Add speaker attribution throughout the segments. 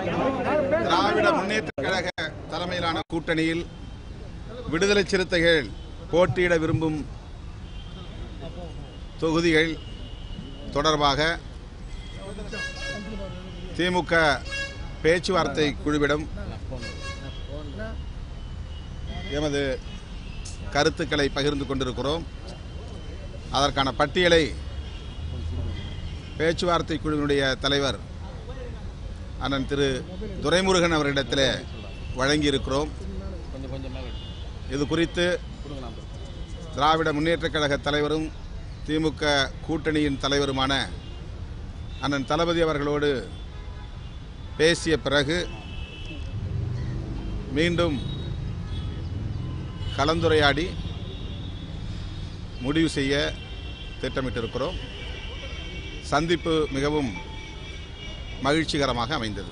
Speaker 1: திராவிட முன்னேற்ற கழக தலைமையிலான கூட்டணியில் விடுதலை சிறுத்தைகள் போட்டியிட விரும்பும் தொகுதிகள் தொடர்பாக திமுக பேச்சுவார்த்தை குழுவிடம் எமது கருத்துக்களை பகிர்ந்து கொண்டிருக்கிறோம் அதற்கான பட்டியலை பேச்சுவார்த்தை குழுவினுடைய தலைவர் அண்ணன் திரு துரைமுருகன் அவரிடத்தில் வழங்கியிருக்கிறோம் இது குறித்து திராவிட முன்னேற்றக் கழக தலைவரும் திமுக கூட்டணியின் தலைவருமான அண்ணன் தளபதி அவர்களோடு பேசிய பிறகு மீண்டும் கலந்துரையாடி முடிவு செய்ய திட்டமிட்டிருக்கிறோம் சந்திப்பு மிகவும் மகிழ்ச்சிகரமாக அமைந்தது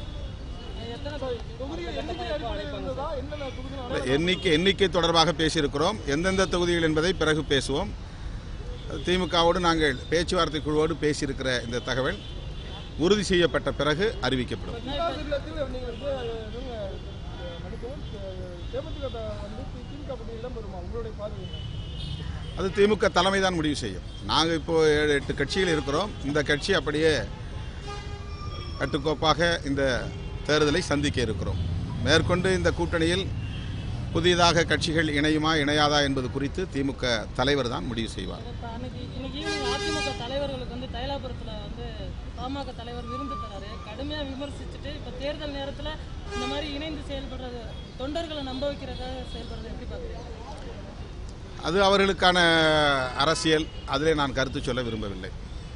Speaker 1: எண்ணிக்கை எண்ணிக்கை தொடர்பாக பேசியிருக்கிறோம் எந்தெந்த தொகுதிகள் என்பதை பிறகு பேசுவோம் திமுகவோடு நாங்கள் பேச்சுவார்த்தை குழுவோடு பேசியிருக்கிற இந்த தகவல் உறுதி செய்யப்பட்ட பிறகு அறிவிக்கப்படும்
Speaker 2: மாநிலத்தில் நீங்கள் வந்து இவங்க மன்னிக்கவும் தேமுதிக வந்து திமுக பற்றி இடம் பெறுமா உங்களுடைய பார்வை என்ன?
Speaker 1: அது திமுக தலைமை தான் முடிவு செய்யும் நாங்கள் இப்போ ஏழு எட்டு கட்சியில் இருக்கிறோம் இந்த கட்சி அப்படியே கட்டுக்கோப்பாக இந்த தேர்தலை சந்திக்க இருக்கிறோம் மேற்கொண்டு இந்த கூட்டணியில் புதிதாக கட்சிகள் இணையுமா இணையாதா என்பது குறித்து திமுக தலைவர் தான் முடிவு செய்வார்
Speaker 3: இப்ப அன்னைக்கு இன்னைக்கு ஈவினிங் அதிமுக தலைவர்களுக்கு வந்து தைலாபுரத்தில் வந்து பாமக தலைவர் விருந்து தராரு கடுமையாக விமர்சிச்சுட்டு இப்போ தேர்தல் நேரத்தில் இந்த மாதிரி இணைந்து செயல்படுறது தொண்டர்களை நம்ப வைக்கிறதாக செயல்படுறது எப்படி பார்க்குறீங்க
Speaker 1: அது அவர்களுக்கான அரசியல் அதிலே நான் கருத்து சொல்ல விரும்பவில்லை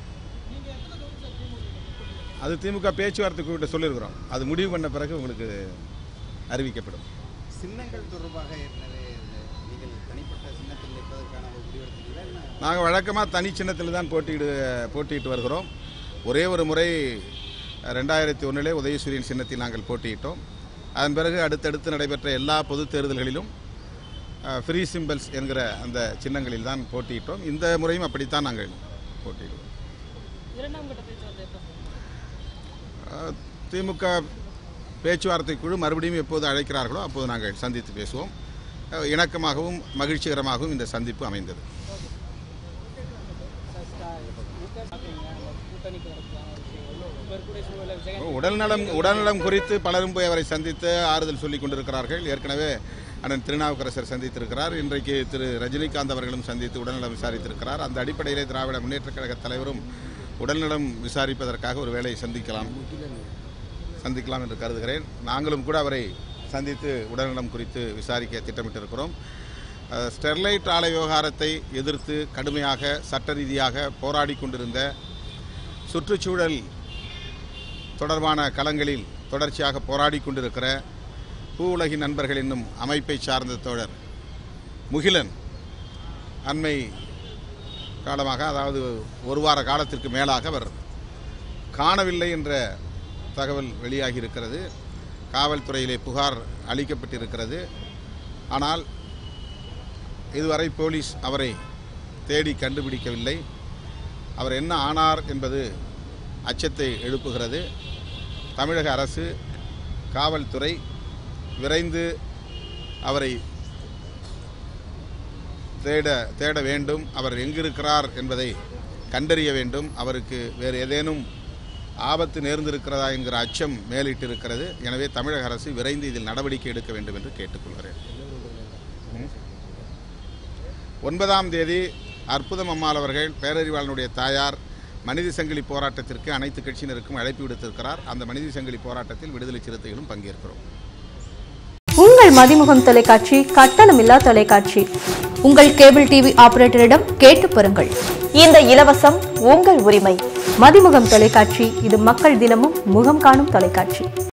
Speaker 1: அது திமுக பேச்சுவார்த்தை கூட்ட சொல்லியிருக்கிறோம் அது முடிவு பண்ண பிறகு உங்களுக்கு அறிவிக்கப்படும்
Speaker 4: சின்னங்கள் தொடர்பாக ஏற்கனவே இந்த நீங்கள் தனிப்பட்ட சின்னத்தில் நிற்பதற்கான ஒரு முடிவெடுத்தீங்களா இல்லை
Speaker 1: நாங்கள் வழக்கமாக தனி சின்னத்தில் தான் போட்டியிடு போட்டியிட்டு வருகிறோம் ஒரே ஒரு முறை ரெண்டாயிரத்தி ஒன்றிலே உதயசூரியன் சின்னத்தில் நாங்கள் போட்டியிட்டோம் அதன் பிறகு அடுத்தடுத்து நடைபெற்ற எல்லா பொதுத் தேர்தல்களிலும் ஃப்ரீ சிம்பிள்ஸ் என்கிற அந்த சின்னங்களில் தான் போட்டியிட்டோம் இந்த முறையும் அப்படித்தான் நாங்கள் போட்டியிடுவோம்
Speaker 3: இரண்டாம் கட்ட பேச்சுவார்த்தை எப்போ
Speaker 1: அஹ், திமுக பேச்சுவார்த்தை குழு மறுபடியும் எப்போது அழைக்கிறார்களோ அப்போது நாங்கள் சந்தித்து பேசுவோம் அஹ், இணக்கமாகவும் மகிழ்ச்சிகரமாகவும் இந்த சந்திப்பு அமைந்தது உடல்நலம் உடல்நலம் குறித்து பலரும் போய் அவரை சந்தித்து ஆறுதல் சொல்லிக் கொண்டிருக்கிறார்கள் ஏற்கனவே அண்ணன் திருநாவுக்கரசர் சந்தித்திருக்கிறார் இன்றைக்கு திரு ரஜினிகாந்த் அவர்களும் சந்தித்து உடல்நலம் விசாரித்திருக்கிறார் அந்த அடிப்படையிலே திராவிட முன்னேற்றக் கழக தலைவரும் உடல்நலம் விசாரிப்பதற்காக ஒரு வேளை சந்திக்கலாம் சந்திக்கலாம் என்று கருதுகிறேன் நாங்களும் கூட அவரை சந்தித்து உடல்நலம் குறித்து விசாரிக்க திட்டமிட்டிருக்கிறோம் அஹ், ஸ்டெர்லைட் ஆலை விவகாரத்தை எதிர்த்து கடுமையாக சட்ட ரீதியாக போராடி கொண்டிருந்த சுற்றுச்சூழல் தொடர்பான களங்களில் தொடர்ச்சியாக போராடி கொண்டிருக்கிற பூ உலகின் நண்பர்கள் என்னும் அமைப்பை சார்ந்த தோழர் முகிலன் அண்மை காலமாக அதாவது ஒரு வார காலத்திற்கு மேலாக அவர் காணவில்லை என்ற தகவல் வெளியாகி இருக்கிறது காவல்துறையிலே புகார் அளிக்கப்பட்டிருக்கிறது ஆனால் இதுவரை போலீஸ் அவரை தேடி கண்டுபிடிக்கவில்லை அவர் என்ன ஆனார் என்பது அச்சத்தை எழுப்புகிறது தமிழக அரசு காவல்துறை விரைந்து அவரை தேட தேட வேண்டும் அவர் எங்கிருக்கிறார் என்பதை கண்டறிய வேண்டும் அவருக்கு வேறு ஏதேனும் ஆபத்து நேர்ந்திருக்கிறதா என்கிற அச்சம் மேலிட்டிருக்கிறது எனவே தமிழக அரசு விரைந்து இதில் நடவடிக்கை எடுக்க வேண்டும் என்று கேட்டுக்கொள்கிறேன் ம். ஒன்பதாம் தேதி அற்புதம் அம்மாள் அவர்கள் பேரறிவாளனுடைய தாயார் மனித சங்கிலி போராட்டத்திற்கு அனைத்து கட்சியினருக்கும் அழைப்பு விடுத்திருக்கிறார் அந்த மனித சங்கிலி போராட்டத்தில் விடுதலை சிறுத்தைகளும் பங்கேற்கிறோம்
Speaker 5: உங்கள் மதிமுகம் தொலைக்காட்சி கட்டணமில்லா தொலைக்காட்சி உங்கள் கேபிள் டிவி ஆபரேட்டரிடம் கேட்டு பெறுங்கள்
Speaker 6: இந்த இலவசம் உங்கள் உரிமை
Speaker 5: மதிமுகம் தொலைக்காட்சி இது மக்கள் தினமும் முகம் காணும் தொலைக்காட்சி